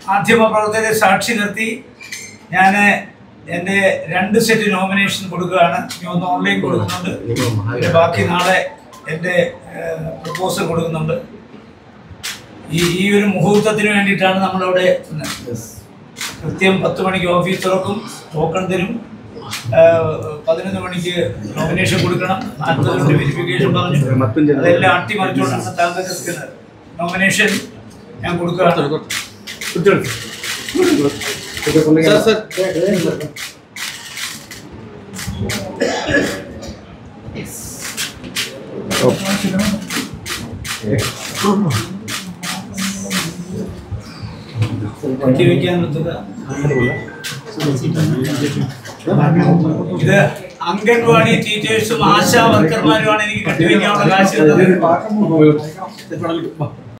മാധ്യമപ്രവർത്തകരെ സാക്ഷി നിർത്തി ഞാൻ എൻ്റെ രണ്ട് സെറ്റ് നോമിനേഷൻ കൊടുക്കുകയാണ് ഇനി ഒന്ന് ഓൺലൈൻ കൊടുക്കുന്നുണ്ട് പിന്നെ ബാക്കി നാളെ എൻ്റെ പ്രപ്പോസൽ കൊടുക്കുന്നുണ്ട് ഈ ഈ ഒരു മുഹൂർത്തത്തിന് വേണ്ടിയിട്ടാണ് നമ്മളവിടെ കൃത്യം പത്ത് മണിക്ക് ഓഫീസ് തുറക്കും ടോക്കൺ തരും ഏഹ് പതിനൊന്ന് മണിക്ക് നോമിനേഷൻ കൊടുക്കണം നാൽപ്പത് മിനിറ്റ് വെരിഫിക്കേഷൻ പറഞ്ഞു അതെല്ലാം അട്ടിമറിച്ചുകൊണ്ടാണ് താങ്കൾ നിൽക്കുന്നത് നോമിനേഷൻ ഞാൻ കൊടുക്കുകയാണ് കെട്ടിവെക്കാൻ നിർത്തുക ഇത് അംഗൻവാടി ടീച്ചേഴ്സും ആശാ വർക്കർമാരുമാണ് എനിക്ക് കെട്ടിവെക്കാനുള്ള കാശ് തന്നത്